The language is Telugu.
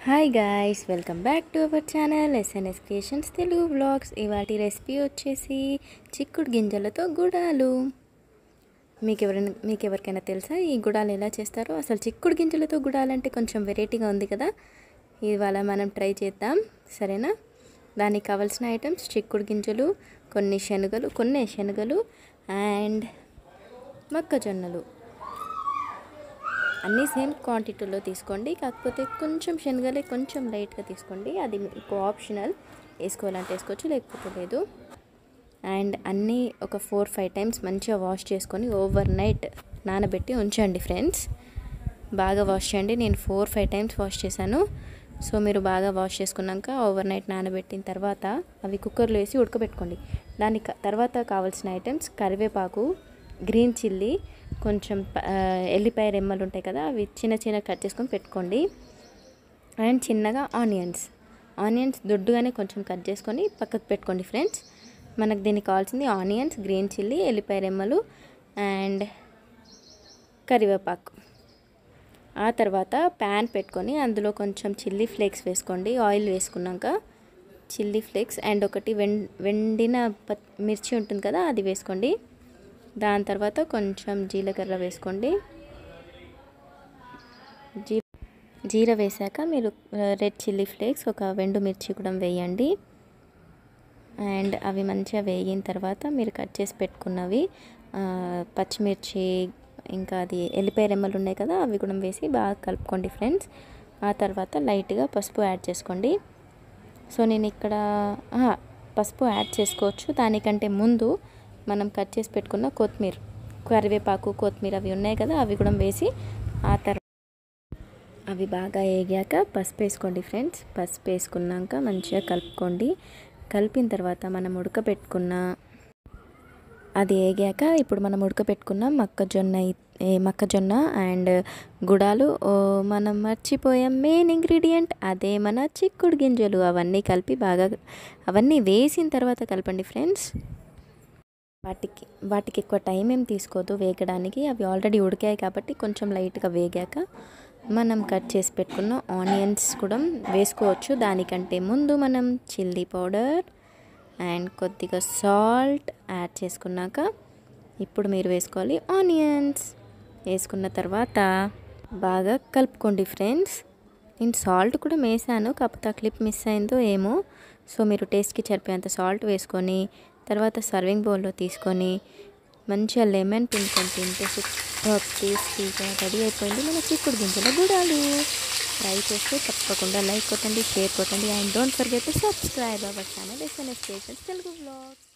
hi guys welcome back to our channel SNS creations Telugu blogs ఇవాటి రెసిపీ వచ్చేసి చిక్కుడు గింజలతో గుడాలు మీకు ఎవరైనా మీకు ఎవరికైనా తెలుసా ఈ గుడాలు ఎలా చేస్తారో అసలు చిక్కుడు గింజలతో గుడాలంటే కొంచెం వెరైటీగా ఉంది కదా ఇవాళ మనం ట్రై చేద్దాం సరేనా దానికి కావాల్సిన ఐటమ్స్ చిక్కుడు గింజలు కొన్ని శనగలు కొన్ని శనగలు అండ్ మొక్కజొన్నలు అన్నీ సేమ్ క్వాంటిటీలో తీసుకోండి కాకపోతే కొంచెం శనగలే కొంచెం లైట్గా తీసుకోండి అది మీకు ఆప్షనల్ వేసుకోవాలంటే వేసుకోవచ్చు లేకపోతే లేదు అండ్ అన్నీ ఒక ఫోర్ ఫైవ్ టైమ్స్ మంచిగా వాష్ చేసుకొని ఓవర్ నైట్ నానబెట్టి ఉంచండి ఫ్రెండ్స్ బాగా వాష్ చేయండి నేను ఫోర్ ఫైవ్ టైమ్స్ వాష్ చేశాను సో మీరు బాగా వాష్ చేసుకున్నాక ఓవర్ నైట్ నానబెట్టిన తర్వాత అవి కుక్కర్లో వేసి ఉడకబెట్టుకోండి దానికి తర్వాత కావాల్సిన ఐటమ్స్ కరివేపాకు గ్రీన్ చిల్లీ కొంచెం ఎల్లిపాయ రెమ్మలు ఉంటాయి కదా అవి చిన్న చిన్న కట్ చేసుకొని పెట్టుకోండి అండ్ చిన్నగా ఆనియన్స్ ఆనియన్స్ దొడ్డుగానే కొంచెం కట్ చేసుకొని పక్కకు పెట్టుకోండి ఫ్రెండ్స్ మనకు దీనికి కావాల్సింది ఆనియన్స్ గ్రీన్ చిల్లీ ఎల్లిపాయ రెమ్మలు అండ్ కరివేపాకు ఆ తర్వాత ప్యాన్ పెట్టుకొని అందులో కొంచెం చిల్లీ ఫ్లేక్స్ వేసుకోండి ఆయిల్ వేసుకున్నాక చిల్లీ ఫ్లేక్స్ అండ్ ఒకటి వెం వెండిన ప మిర్చి ఉంటుంది కదా అది వేసుకోండి దాని తర్వాత కొంచెం జీలకర్ర వేసుకోండి జీ జీర వేసాక మీరు రెడ్ చిల్లీ ఫ్లేక్స్ ఒక వెండు మిర్చి కూడా వేయండి అండ్ అవి మంచిగా వేగిన తర్వాత మీరు కట్ చేసి పెట్టుకున్నవి పచ్చిమిర్చి ఇంకా అది ఎల్లిపాయ రెమ్మలు ఉన్నాయి కదా అవి కూడా వేసి బాగా కలుపుకోండి ఫ్రెండ్స్ ఆ తర్వాత లైట్గా పసుపు యాడ్ చేసుకోండి సో నేను ఇక్కడ పసుపు యాడ్ చేసుకోవచ్చు దానికంటే ముందు మనం కట్ చేసి పెట్టుకున్న కొత్తిమీర కరివేపాకు కొత్తిమీర అవి ఉన్నాయి కదా అవి కూడా వేసి ఆ తర్వాత అవి బాగా వేగాక పసుపు వేసుకోండి ఫ్రెండ్స్ పసుపు వేసుకున్నాక మంచిగా కలుపుకోండి కలిపిన తర్వాత మనం ఉడకబెట్టుకున్న అది వేగాక ఇప్పుడు మనం ఉడకబెట్టుకున్న మొక్కజొన్న మొక్కజొన్న అండ్ గుడాలు మనం మర్చిపోయాం మెయిన్ ఇంగ్రీడియంట్ అదే మన చిక్కుడు గింజలు అవన్నీ కలిపి బాగా అవన్నీ వేసిన తర్వాత కలపండి ఫ్రెండ్స్ వాటికి వాటికి ఎక్కువ టైం ఏం తీసుకోదు వేగడానికి అవి ఆల్రెడీ ఉడికాయి కాబట్టి కొంచెం లైట్గా వేగాక మనం కట్ చేసి పెట్టుకున్న ఆనియన్స్ కూడా వేసుకోవచ్చు దానికంటే ముందు మనం చిల్లీ పౌడర్ అండ్ కొద్దిగా సాల్ట్ యాడ్ చేసుకున్నాక ఇప్పుడు మీరు వేసుకోవాలి ఆనియన్స్ వేసుకున్న తర్వాత బాగా కలుపుకోండి ఫ్రెండ్స్ నేను సాల్ట్ కూడా వేసాను కాకపోతే ఆ క్లిప్ మిస్ అయిందో ఏమో సో మీరు టేస్ట్కి సరిపోయేంత సాల్ట్ వేసుకొని తర్వాత సర్వింగ్ బౌల్లో తీసుకొని మంచిగా లెమన్ పిండుకొని తింటే సూపర్ టేస్టీగా రెడీ అయిపోయింది మన చిక్కుడు గింజల గుడాలు ట్రై చేస్తే తప్పకుండా లైక్ కొట్టండి షేర్ కొట్టండి and don't forget to subscribe our channel SNS stations Telugu blogs